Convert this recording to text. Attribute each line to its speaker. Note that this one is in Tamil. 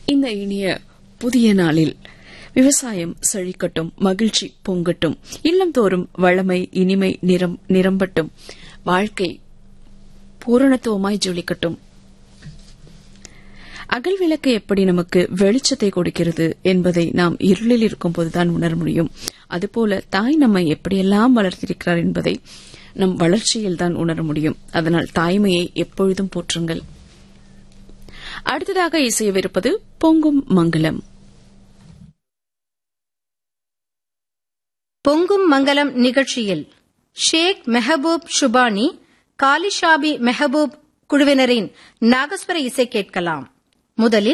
Speaker 1: இந்த இனிய புதிய நாளில் விவசாயம் செழிக்கட்டும் மகிழ்ச்சி பொங்கட்டும் இல்லந்தோறும் வளமை இனிமை நிறம் நிரம்பட்டும் வாழ்க்கை பூரணத்துவமாய் ஜொலிக்கட்டும் அகல் விளக்கு எப்படி நமக்கு வெளிச்சத்தை கொடுக்கிறது என்பதை நாம் இருளில் இருக்கும்போதுதான் உணர முடியும் அதுபோல தாய் நம்மை எப்படியெல்லாம் வளர்த்திருக்கிறார் என்பதை நம் வளர்ச்சியில் தான் உணர முடியும் அதனால் தாய்மையை எப்பொழுதும் போற்றுங்கள் அடுத்ததாக இசையவிருப்பது பொங்கும் மங்களம்
Speaker 2: பொங்கும் மங்கலம் நிகழ்ச்சியில் ஷேக் மெஹபூப் ஷுபானி காலிஷாபி மெஹபூப் குழுவினரின் நாகஸ்வர இசை கேட்கலாம் முதலில்